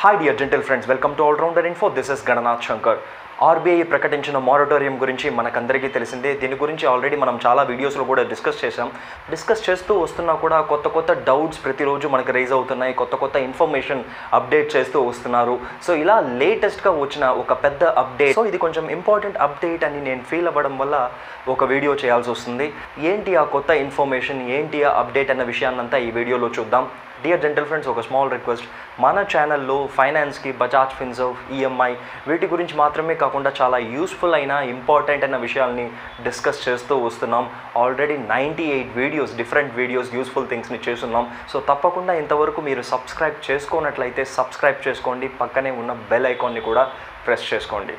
hi dear gentle friends welcome to Allrounder Info this is Gananath Shankar RBI ప్రకటించిన moratorium గురించి మనకందరికీ తెలిసిందే దీని గురించి ఆల్రెడీ మనం చాలా వీడియోస్లో కూడా డిస్కస్ చేసాం డిస్కస్ చేస్తూ వస్తున్నా కూడా కొత్త కొత్త డౌట్స్ ప్రతిరోజు మనకు రైజ్ అవుతున్నాయి కొత్త కొత్త ఇన్ఫర్మేషన్ అప్డేట్ చేస్తూ వస్తున్నారు సో ఇలా లేటెస్ట్గా వచ్చిన ఒక పెద్ద అప్డేట్ సో ఇది కొంచెం ఇంపార్టెంట్ అప్డేట్ అని నేను ఫీల్ అవ్వడం వల్ల ఒక వీడియో చేయాల్సి వస్తుంది ఏంటి ఆ కొత్త ఇన్ఫర్మేషన్ ఏంటి ఆ అప్డేట్ అన్న విషయాన్నంతా ఈ వీడియోలో చూద్దాం డియర్ జెంటల్ ఫ్రెండ్స్ ఒక స్మాల్ రిక్వెస్ట్ మన ఛానల్లో ఫైనాన్స్కి బజాజ్ ఫిన్సర్వ్ ఈఎంఐ వీటి గురించి మాత్రమే కాకుండా చాలా యూస్ఫుల్ అయిన ఇంపార్టెంట్ అయిన విషయాల్ని డిస్కస్ చేస్తూ వస్తున్నాం already ninety eight videos different videos useful థింగ్స్ని చేస్తున్నాం సో తప్పకుండా ఇంతవరకు మీరు సబ్స్క్రైబ్ చేసుకోనట్లయితే సబ్స్క్రైబ్ చేసుకోండి పక్కనే ఉన్న బెల్ ఐకాన్ని కూడా ప్రెస్ చేసుకోండి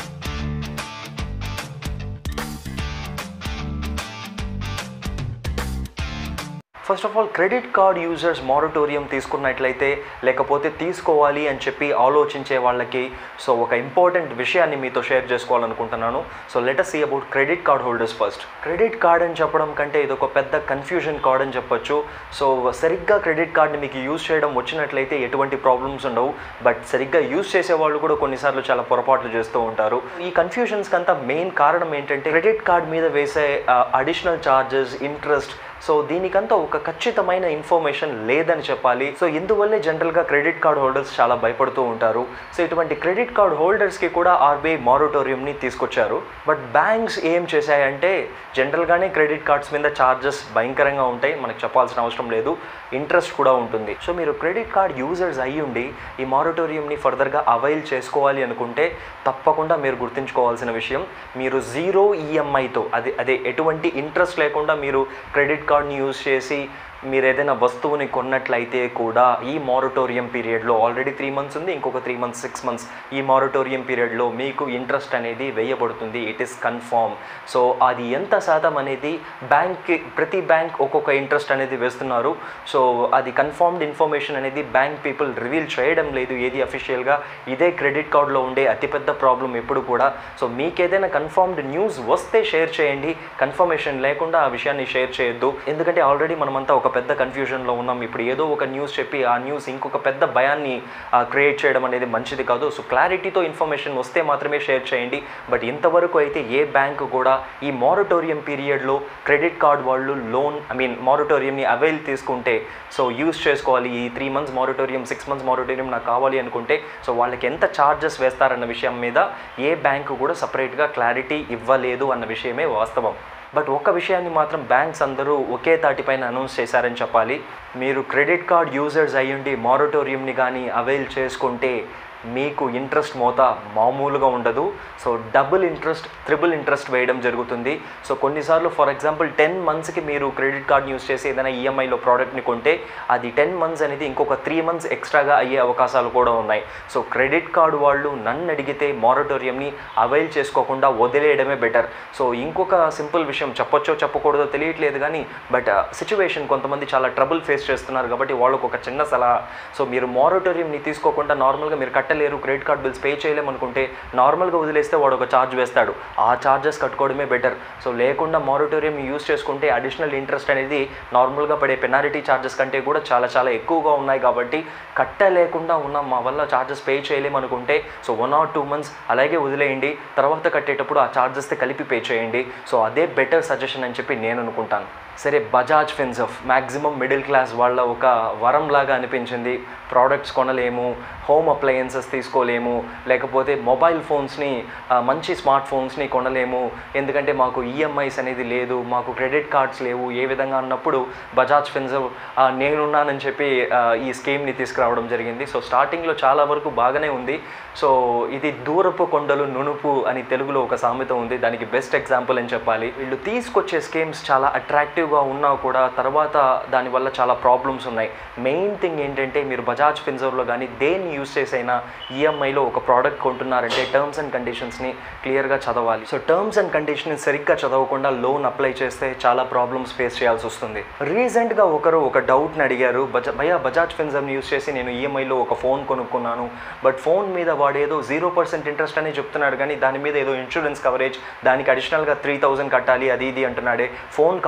first of all credit card users moratorium తీసుకున్నట్లయితే లేకపోతే తీసుకోవాలి అని చెప్పి ఆలోచించే వాళ్ళకి సో ఒక ఇంపార్టెంట్ విషయాన్ని మీతో షేర్ చేసుకోవాలనుకుంటున్నాను so let's see about credit card holders first credit card అని చెప్పడం కంటే ఇది ఒక పెద్ద కన్ఫ్యూజన్ కార్డ్ అని చెప్పొచ్చు సో సరిగ్గా క్రెడిట్ కార్డ్ని మీకు యూజ్ చేయడం వచ్చినట్లయితే ఎటువంటి ప్రాబ్లమ్స్ ఉండవు బట్ సరిగ్గా యూజ్ చేసే వాళ్ళు కూడా కొన్నిసార్లు చాలా పొరపాట్లు చేస్తూ ఉంటారు ఈ కన్ఫ్యూజన్స్కి అంతా మెయిన్ కారణం ఏంటంటే క్రెడిట్ కార్డ్ మీద వేసే అడిషనల్ ఛార్జెస్ ఇంట్రెస్ట్ సో దీనికంతా ఒక ఖచ్చితమైన ఇన్ఫర్మేషన్ లేదని చెప్పాలి సో ఇందువల్లే జనరల్గా క్రెడిట్ కార్డ్ హోల్డర్స్ చాలా భయపడుతూ ఉంటారు సో ఇటువంటి క్రెడిట్ కార్డ్ హోల్డర్స్కి కూడా ఆర్బీఐ మారటోరియంని తీసుకొచ్చారు బట్ బ్యాంక్స్ ఏం చేశాయంటే జనరల్గానే క్రెడిట్ కార్డ్స్ మీద ఛార్జెస్ భయంకరంగా ఉంటాయి మనకు చెప్పాల్సిన అవసరం లేదు ఇంట్రెస్ట్ కూడా ఉంటుంది సో మీరు క్రెడిట్ కార్డ్ యూజర్స్ అయ్యి ఉండి ఈ మారటోరియంని ఫర్దర్గా అవైల్ చేసుకోవాలి అనుకుంటే తప్పకుండా మీరు గుర్తుంచుకోవాల్సిన విషయం మీరు జీరో ఈఎంఐతో అది అదే ఎటువంటి ఇంట్రెస్ట్ లేకుండా మీరు క్రెడిట్ కార్డ్ని యూజ్ చేసి మీరు ఏదైనా వస్తువుని కొన్నట్లయితే కూడా ఈ మారటోరియం పీరియడ్లో ఆల్రెడీ త్రీ మంత్స్ ఉంది ఇంకొక త్రీ మంత్స్ సిక్స్ మంత్స్ ఈ మారటోరియం పీరియడ్లో మీకు ఇంట్రెస్ట్ అనేది వేయబడుతుంది ఇట్ ఈస్ కన్ఫామ్ సో అది ఎంత శాతం అనేది బ్యాంక్ ప్రతి బ్యాంక్ ఒక్కొక్క ఇంట్రెస్ట్ అనేది వేస్తున్నారు సో అది కన్ఫర్మ్డ్ ఇన్ఫర్మేషన్ అనేది బ్యాంక్ పీపుల్ రివీల్ చేయడం లేదు ఏది అఫీషియల్గా ఇదే క్రెడిట్ కార్డులో ఉండే అతిపెద్ద ప్రాబ్లం ఎప్పుడు కూడా సో మీకు ఏదైనా కన్ఫర్మ్డ్ న్యూస్ వస్తే షేర్ చేయండి కన్ఫర్మేషన్ లేకుండా ఆ విషయాన్ని షేర్ చేయొద్దు ఎందుకంటే ఆల్రెడీ మనమంతా ఒక పెద్ద కన్ఫ్యూజన్లో ఉన్నాం ఇప్పుడు ఏదో ఒక న్యూస్ చెప్పి ఆ న్యూస్ ఇంకొక పెద్ద భయాన్ని క్రియేట్ చేయడం అనేది మంచిది కాదు సో క్లారిటీతో ఇన్ఫర్మేషన్ వస్తే మాత్రమే షేర్ చేయండి బట్ ఇంతవరకు అయితే ఏ బ్యాంక్ కూడా ఈ మారటోరియం పీరియడ్లో క్రెడిట్ కార్డ్ వాళ్ళు లోన్ ఐ మీన్ మారటోరియంని అవైల్ తీసుకుంటే సో యూస్ చేసుకోవాలి ఈ three months moratorium six months moratorium నాకు కావాలి అనుకుంటే సో వాళ్ళకి ఎంత ఛార్జెస్ వేస్తారన్న విషయం మీద ఏ బ్యాంకు కూడా సపరేట్గా క్లారిటీ ఇవ్వలేదు అన్న విషయమే వాస్తవం బట్ ఒక విషయాన్ని మాత్రం బ్యాంక్స్ అందరూ ఒకే తాటిపైన అనౌన్స్ చేశారని చెప్పాలి మీరు క్రెడిట్ కార్డ్ యూజర్స్ అయ్యుండి మారటోరియంని కానీ అవైల్ చేసుకుంటే మీకు ఇంట్రెస్ట్ మోత మామూలుగా ఉండదు so double interest triple interest వేయడం జరుగుతుంది సో కొన్నిసార్లు ఫర్ ఎగ్జాంపుల్ టెన్ మంత్స్కి మీరు క్రెడిట్ కార్డ్ యూస్ చేసి ఏదైనా ఈఎంఐలో ప్రోడక్ట్ని కొంటే అది టెన్ మంత్స్ అనేది ఇంకొక త్రీ మంత్స్ ఎక్స్ట్రాగా అయ్యే అవకాశాలు కూడా ఉన్నాయి సో క్రెడిట్ కార్డు వాళ్ళు నన్ను అడిగితే మారటోరియంని అవైల్ చేసుకోకుండా వదిలేయడమే బెటర్ సో ఇంకొక సింపుల్ విషయం చెప్పొచ్చో చెప్పకూడదో తెలియట్లేదు కానీ బట్ సిచ్యువేషన్ కొంతమంది చాలా ట్రబుల్ ఫేస్ చేస్తున్నారు కాబట్టి వాళ్ళకు ఒక చిన్న సలహా సో మీరు మారటోరియంని తీసుకోకుండా నార్మల్గా మీరు కట్టలేరు క్రెడిట్ కార్డ్ బిల్స్ పే చేయలేము అనుకుంటే నార్మల్గా వదిలేస్తే వాడు ఒక ఛార్జ్ వేస్తాడు ఆ ఛార్జెస్ కట్టుకోవడమే బెటర్ సో లేకుండా మారటోరియం యూస్ చేసుకుంటే అడిషనల్ ఇంట్రెస్ట్ అనేది నార్మల్గా పడే పెనాల్టీ ఛార్జెస్ కంటే కూడా చాలా చాలా ఎక్కువగా ఉన్నాయి కాబట్టి కట్టలేకుండా ఉన్న మా వల్ల ఛార్జెస్ పే చేయలేము అనుకుంటే so one or two months అలాగే వదిలేయండి తర్వాత కట్టేటప్పుడు ఆ ఛార్జెస్తో కలిపి పే చేయండి సో అదే బెటర్ సజెషన్ అని చెప్పి నేను అనుకుంటాను సరే Bajaj Finserv maximum middle class వాళ్ళ ఒక వరం లాగా అనిపించింది ప్రోడక్ట్స్ కొనలేము హోమ్ అప్లయన్సెస్ తీసుకోలేము లేకపోతే మొబైల్ ఫోన్స్ని మంచి స్మార్ట్ ఫోన్స్ని కొనలేము ఎందుకంటే మాకు ఈఎంఐస్ అనేది లేదు మాకు క్రెడిట్ కార్డ్స్ లేవు ఏ విధంగా అన్నప్పుడు బజాజ్ ఫిన్సఫ్ నేనున్నానని చెప్పి ఈ స్కీమ్ని తీసుకురావడం జరిగింది సో స్టార్టింగ్లో చాలా వరకు బాగానే ఉంది సో ఇది దూరపు కొండలు నునుపు అని తెలుగులో ఒక సామెత ఉంది దానికి బెస్ట్ ఎగ్జాంపుల్ అని చెప్పాలి వీళ్ళు తీసుకొచ్చే స్కీమ్స్ చాలా అట్రాక్టివ్గా ఉన్నా కూడా తర్వాత దానివల్ల చాలా ప్రాబ్లమ్స్ ఉన్నాయి మెయిన్ థింగ్ ఏంటంటే మీరు బజాజ్ ఫిన్సర్లో కానీ దేన్ని యూస్ చేసైనా ఈఎంఐలో ఒక ప్రోడక్ట్ కొంటున్నారంటే టర్మ్స్ అండ్ కండిషన్స్ని క్లియర్గా చదవాలి సో టర్మ్స్ అండ్ కండిషన్ సరిగ్గా చదవకుండా లోన్ అప్లై చేస్తే చాలా ప్రాబ్లమ్స్ ఫేస్ చేయాల్సి వస్తుంది రీసెంట్గా ఒకరు ఒక డౌట్ని అడిగారు బజా భయ బజాజ్ ఫిన్సర్ని యూస్ చేసి నేను ఈఎంఐలో ఒక ఫోన్ కొనుక్కున్నాను బట్ ఫోన్ మీద వాడు ఏదో జీరో పర్సెంట్ ఇంట్రెస్ట్ అని చెప్తున్నాడు కానీ దాని మీద ఏదో ఇన్సూరెన్స్ కవరేజ్ దానికి అడిషనల్గా త్రీ థౌజండ్ కట్టాలి అది ఇది అంటున్నాడే phone cost fifty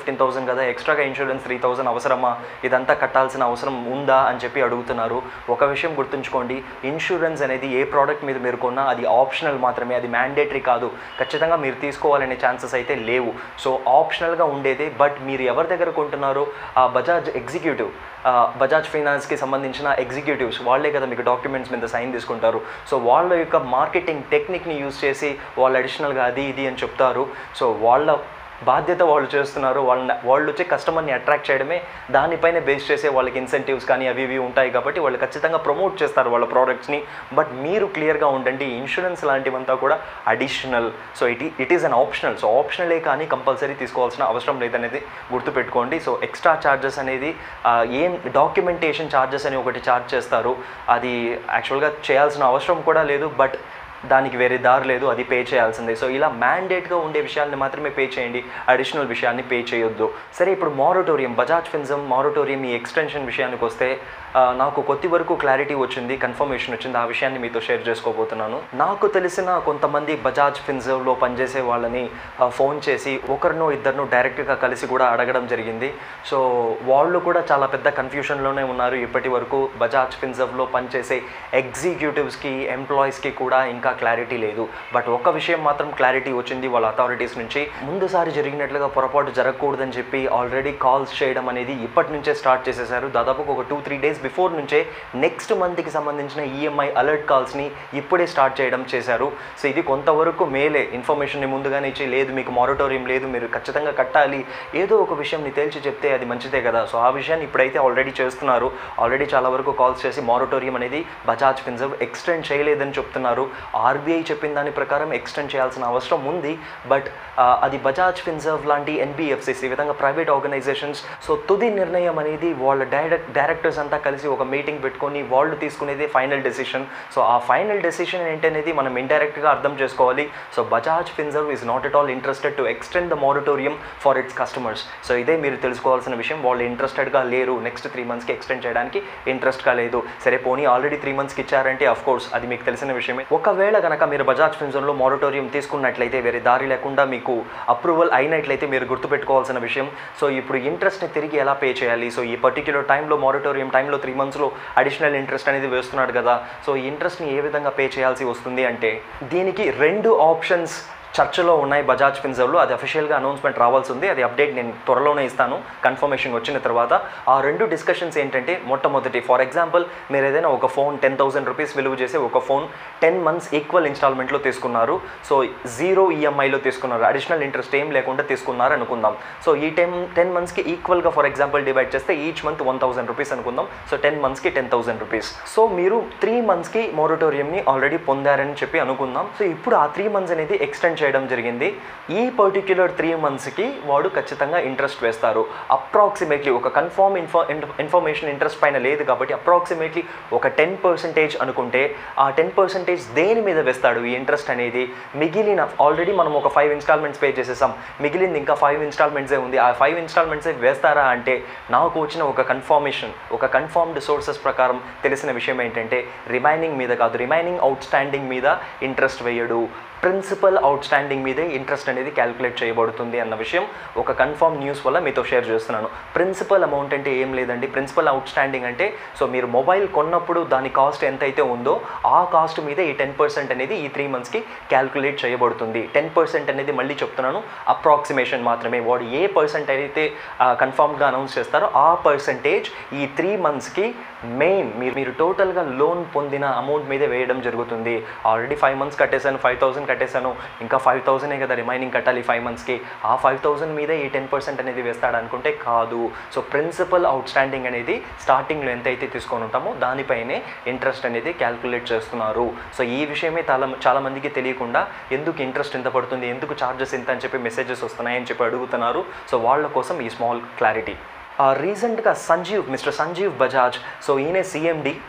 fifteen thousand కదా ఎక్స్ట్రాగా ఇన్సూరెన్స్ త్రీ థౌసండ్ అవసరమా ఇదంతా కట్టాల్సిన అవసరం ఉందా అని చెప్పి అడుగుతున్నారు ఒక విషయం గుర్తుంచుకోండి ఇన్సూరెన్స్ అనేది ఏ ప్రోడక్ట్ మీద మీరు కొన్నా అది ఆప్షనల్ మాత్రమే అది మ్యాండేటరీ కాదు ఖచ్చితంగా మీరు తీసుకోవాలనే ఛాన్సెస్ అయితే లేవు సో ఆప్షనల్గా ఉండేదే బట్ మీరు ఎవరి దగ్గర కొంటున్నారో ఆ బజాజ్ ఎగ్జిక్యూటివ్ ఆ, బజాజ్ ఫైనాన్స్కి సంబంధించిన ఎగ్జిక్యూటివ్స్ వాళ్ళే కదా మీకు డాక్యుమెంట్స్ మీద సైన్ తీసుకుంటారు సో వాళ్ళ యొక్క మార్కెటింగ్ టెక్నిక్ని యూజ్ చేసి వాళ్ళు అడిషనల్గా అది ఇది అని చెప్తారు సో వాళ్ళ బాధ్యత వాళ్ళు చేస్తున్నారు వాళ్ళని వాళ్ళు వచ్చి కస్టమర్ని అట్రాక్ట్ చేయడమే దానిపైన బేస్ చేసే వాళ్ళకి ఇన్సెంటివ్స్ కానీ అవి ఇవి ఉంటాయి కాబట్టి వాళ్ళు ఖచ్చితంగా ప్రమోట్ చేస్తారు వాళ్ళ ప్రోడక్ట్స్ని బట్ మీరు క్లియర్గా ఉండండి ఇన్సూరెన్స్ లాంటివంతా కూడా additional so it it is an optional so ఆప్షనలే కానీ కంపల్సరీ తీసుకోవాల్సిన అవసరం లేదనేది గుర్తుపెట్టుకోండి సో ఎక్స్ట్రా ఛార్జెస్ అనేది ఆ, ఏం డాక్యుమెంటేషన్ ఛార్జెస్ అని ఒకటి ఛార్జ్ చేస్తారు అది యాక్చువల్గా చేయాల్సిన అవసరం కూడా లేదు బట్ దానికి వేరే దారి లేదు అది పే చేయాల్సిందే సో ఇలా మ్యాండేట్గా ఉండే విషయాల్ని మాత్రమే పే చేయండి అడిషనల్ విషయాన్ని పే చేయొద్దు సరే ఇప్పుడు మారటోరియం బజాజ్ ఫిన్జమ్ మారటోరియం ఈ ఎక్స్టెన్షన్ విషయానికి వస్తే ఆ, నాకు కొద్ది వరకు క్లారిటీ వచ్చింది కన్ఫర్మేషన్ వచ్చింది ఆ విషయాన్ని మీతో షేర్ చేసుకోబోతున్నాను నాకు తెలిసిన కొంతమంది బజాజ్ ఫిన్జమ్లో పనిచేసే వాళ్ళని ఆ, ఫోన్ చేసి ఒకరినో ఇద్దరినో డైరెక్ట్గా కలిసి కూడా అడగడం జరిగింది సో వాళ్ళు కూడా చాలా పెద్ద కన్ఫ్యూషన్లోనే ఉన్నారు ఇప్పటి వరకు బజాజ్ ఫిన్జవ్లో పనిచేసే ఎగ్జిక్యూటివ్స్కి ఎంప్లాయీస్కి కూడా ఇంకా క్లారిటీ లేదు బట్ ఒక విషయం మాత్రం క్లారిటీ వచ్చింది వాళ్ళ అథారిటీస్ నుంచి ముందుసారి జరిగినట్లుగా పొరపాటు జరగకూడదని చెప్పి ఆల్రెడీ కాల్స్ చేయడం అనేది ఇప్పటి నుంచే స్టార్ట్ చేసేసారు దాదాపు ఒక టూ త్రీ డేస్ బిఫోర్ నుంచే నెక్స్ట్ మంత్కి సంబంధించిన ఈఎంఐ అలర్ట్ కాల్స్ని ఇప్పుడే స్టార్ట్ చేయడం చేశారు సో ఇది కొంతవరకు మేలే ఇన్ఫర్మేషన్ని ముందుగానే ఇచ్చి లేదు మీకు మారటోరియం లేదు మీరు ఖచ్చితంగా కట్టాలి ఏదో ఒక విషయంని తేల్చి చెప్తే అది మంచిదే కదా సో ఆ విషయాన్ని ఇప్పుడైతే ఆల్రెడీ చేస్తున్నారు ఆల్రెడీ చాలా వరకు కాల్స్ చేసి మారటోరియం అనేది బజాజ్ ఫిన్సర్వ్ ఎక్స్టెండ్ చేయలేదని చెప్తున్నారు ఆర్బీఐ చెప్పిన దాని ప్రకారం ఎక్స్టెండ్ చేయాల్సిన అవసరం ఉంది బట్ అది బజాజ్ ఫిన్సర్వ్ లాంటి ఎన్బిఎఫ్సిస్ ఈ విధంగా ప్రైవేట్ ఆర్గనైజేషన్స్ సో తుది నిర్ణయం అనేది వాళ్ళ డైరెక్ట్ డైరెక్టర్స్ అంతా కలిసి ఒక మీటింగ్ పెట్టుకొని వాళ్ళు తీసుకునేది ఫైనల్ డెసిషన్ సో ఆ ఫైనల్ డెసిషన్ ఏంటనేది మనం ఇండైరెక్ట్గా అర్థం చేసుకోవాలి so Bajaj Finserv is not at all interested to extend the moratorium for its customers so ఇదే మీరు తెలుసుకోవాల్సిన విషయం వాళ్ళు ఇంట్రెస్టెడ్గా లేరు నెక్స్ట్ త్రీ మంత్స్కి ఎక్స్టెండ్ చేయడానికి ఇంట్రెస్ట్గా లేదు సరే పోనీ ఆల్రెడీ త్రీ మంత్స్కి ఇచ్చారంటే అఫ్ కోర్స్ అది మీకు తెలిసిన విషయమే ఒకవేళ కనుక మీరు బజాజ్ ఫిన్జన్లో మారటోరియం తీసుకున్నట్లయితే వేరే దారి లేకుండా మీకు అప్రూవల్ అయినట్లయితే మీరు గుర్తుపెట్టుకోవాల్సిన విషయం సో ఇప్పుడు ఇంట్రెస్ట్ని తిరిగి ఎలా పే చేయాలి సో ఈ పర్టిక్యులర్ టైంలో మారటోరియం టైంలో త్రీ మంత్స్లో అడిషనల్ ఇంట్రెస్ట్ అనేది వేస్తున్నాడు కదా సో ఈ ఇంట్రెస్ట్ని ఏ విధంగా పే చేయాల్సి వస్తుంది అంటే దీనికి రెండు ఆప్షన్స్ చర్చలో ఉన్నాయి బజాజ్ ఫిన్జర్లో అది అఫీషియల్గా అనౌన్స్మెంట్ రావాల్సి ఉంది అది అప్డేట్ నేను త్వరలోనే ఇస్తాను కన్ఫర్మేషన్ వచ్చిన తర్వాత ఆ రెండు డిస్కషన్స్ ఏంటంటే మొట్టమొదటి ఫర్ ఎగ్జాంపుల్ మీరు ఏదైనా ఒక ఫోన్ టెన్ థౌసండ్ రూపీస్ విలువ చేసే ఒక ఫోన్ టెన్ మంత్స్ ఈక్వల్ ఇన్స్టాల్మెంట్లో తీసుకున్నారు సో జీరో ఈఎంఐలో తీసుకున్నారు అడిషనల్ ఇంట్రెస్ట్ ఏం లేకుండా తీసుకున్నారు అనుకుందాం సో ఈ టెన్ టెన్ మంత్స్కి ఈక్వల్గా ఫర్ ఎగ్జాంపుల్ డివైడ్ చేస్తే each month one thousand rupees అనుకుందాం సో టెన్ మంత్స్కి టెన్ థౌసండ్ రూపీస్ సో మీరు త్రీ మంత్స్కి మోరటోరియంని ఆల్రెడీ పొందారని చెప్పి అనుకుందాం సో ఇప్పుడు ఆ త్రీ మంత్స్ అనేది ఎక్స్టెండ్ చేయడం జరిగింది ఈ పర్టిక్యులర్ త్రీ మంత్స్కి వాడు ఖచ్చితంగా ఇంట్రెస్ట్ వేస్తారు అప్రాక్సిమేట్లీ ఒక కన్ఫర్మ్ ఇన్ఫో ఇన్ఫర్మేషన్ ఇంట్రెస్ట్ పైన లేదు కాబట్టి అప్రాక్సిమేట్లీ ఒక టెన్ పర్సెంటేజ్ అనుకుంటే ఆ టెన్ పర్సెంటేజ్ దేని మీద వేస్తాడు ఈ ఇంట్రెస్ట్ అనేది మిగిలిన ఆల్రెడీ మనం ఒక ఫైవ్ ఇన్స్టాల్మెంట్స్ పే చేసేసాం మిగిలింది ఇంకా ఫైవ్ ఇన్స్టాల్మెంట్సే ఉంది ఆ ఫైవ్ ఇన్స్టాల్మెంట్సే వేస్తారా అంటే నాకు వచ్చిన ఒక కన్ఫర్మేషన్ ఒక కన్ఫర్మ్డ్ సోర్సెస్ ప్రకారం తెలిసిన విషయం ఏంటంటే రిమైనింగ్ మీద కాదు రిమైనింగ్ అవుట్ స్టాండింగ్ మీద ఇంట్రెస్ట్ వేయడు ప్రిన్సిపల్ అవుట్ స్టాండింగ్ మీదే ఇంట్రెస్ట్ అనేది క్యాలిక్యులేట్ చేయబడుతుంది అన్న విషయం ఒక కన్ఫర్మ్ న్యూస్ వల్ల మీతో షేర్ చేస్తున్నాను ప్రిన్సిపల్ అమౌంట్ అంటే ఏం లేదండి ప్రిన్సిపల్ అవుట్ స్టాండింగ్ అంటే సో మీరు మొబైల్ కొన్నప్పుడు దాని కాస్ట్ ఎంత అయితే ఉందో ఆ కాస్ట్ మీద ఈ టెన్ పర్సెంట్ అనేది ఈ త్రీ మంత్స్కి క్యాలిక్యులేట్ చేయబడుతుంది టెన్ పర్సెంట్ అనేది మళ్ళీ చెప్తున్నాను అప్రాక్సిమేషన్ మాత్రమే వాడు ఏ పర్సెంట్ అయితే కన్ఫర్మ్గా అనౌన్స్ చేస్తారో ఆ పర్సంటేజ్ ఈ త్రీ మంత్స్కి మెయిన్ మీరు మీరు టోటల్గా లోన్ పొందిన అమౌంట్ మీదే వేయడం జరుగుతుంది ఆల్రెడీ ఫైవ్ మంత్స్ కట్టేశాను ఫైవ్ థౌసండ్ కట్టేశాను ఇంకా ఫైవ్ థౌసండే కదా రిమైనింగ్ కట్టాలి ఫైవ్ మంత్స్కి ఆ ఫైవ్ థౌసండ్ మీదే ఈ టెన్ పర్సెంట్ అనేది వేస్తాడు అనుకుంటే కాదు సో ప్రిన్సిపల్ అవుట్ స్టాండింగ్ అనేది స్టార్టింగ్లో ఎంత అయితే తీసుకొని ఉంటామో దానిపైనే ఇంట్రెస్ట్ అనేది క్యాల్కులేట్ చేస్తున్నారు సో ఈ విషయమే చాలా చాలా మందికి తెలియకుండా ఎందుకు ఇంట్రెస్ట్ ఎంత పడుతుంది ఎందుకు ఛార్జెస్ ఎంత అని చెప్పి మెసేజెస్ వస్తున్నాయని చెప్పి అడుగుతున్నారు సో వాళ్ళ కోసం ఈ స్మాల్ క్లారిటీ రీసెంట్గా సంజీవ్ మిస్టర్ సంజీవ్ బజాజ్ సో ఈయనే CMD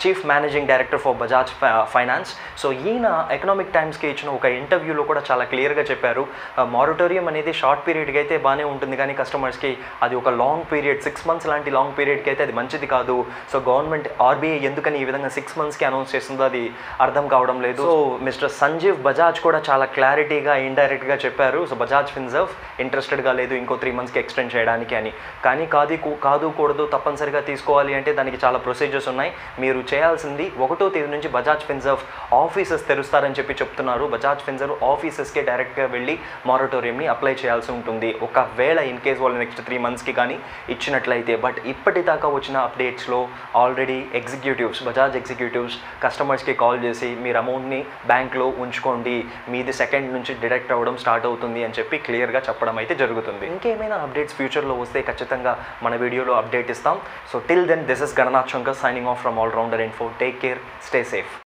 chief managing director for Bajaj finance so ఈయన ఎకనామిక్ టైమ్స్కి ఇచ్చిన ఒక ఇంటర్వ్యూలో కూడా చాలా క్లియర్గా చెప్పారు మారిటోరియం అనేది షార్ట్ పీరియడ్కి అయితే బాగానే ఉంటుంది కానీ కస్టమర్స్కి అది ఒక లాంగ్ పీరియడ్ సిక్స్ మంత్స్ లాంటి లాంగ్ పీరియడ్కి అయితే అది మంచిది కాదు సో గవర్నమెంట్ ఆర్బీఐ ఎందుకని ఈ విధంగా సిక్స్ మంత్స్కి అనౌన్స్ చేస్తుందో అది అర్థం కావడం లేదు సో మిస్టర్ సంజీవ్ బజాజ్ కూడా చాలా క్లారిటీగా ఇండైరెక్ట్గా చెప్పారు సో బజాజ్ ఫిన్సర్వ్ ఇంట్రెస్టెడ్గా లేదు ఇంకో త్రీ మంత్స్కి ఎక్స్టెండ్ చేయడానికి అని కానీ కాదు కూ- కాదు కూడదు తప్పనిసరిగా తీసుకోవాలి అంటే దానికి చాలా ప్రొసీజర్స్ ఉన్నాయి మీరు చేయాల్సింది ఒకటో తేదీ నుంచి బజాజ్ ఫిన్సర్వ్ ఆఫీసెస్ తెరుస్తారని చెప్పి చెప్తున్నారు బజాజ్ ఫిన్సర్వ్ ఆఫీసెస్కే డైరెక్ట్గా వెళ్ళి మారటోరియంని అప్లై చేయాల్సి ఉంటుంది ఒకవేళ ఇన్ కేస్ వాళ్ళు నెక్స్ట్ త్రీ మంత్స్కి కానీ ఇచ్చినట్లయితే బట్ ఇప్పటిదాకా వచ్చిన అప్డేట్స్లో ఆల్రెడీ ఎగ్జిక్యూటివ్స్ బజాజ్ ఎగ్జిక్యూటివ్స్ కస్టమర్స్కి కాల్ చేసి మీరు అమౌంట్ని బ్యాంక్లో ఉంచుకోండి మీది సెకండ్ నుంచి డిడక్ట్ అవ్వడం స్టార్ట్ అవుతుంది అని చెప్పి క్లియర్గా చెప్పడం అయితే జరుగుతుంది ఇంకేమైనా అప్డేట్స్ ఫ్యూచర్లో వస్తే ఖచ్చితంగా మన వీడియోలో అప్డేట్ ఇస్తాం so till then this is Gananath Shankar signing off from all rounder info take care stay safe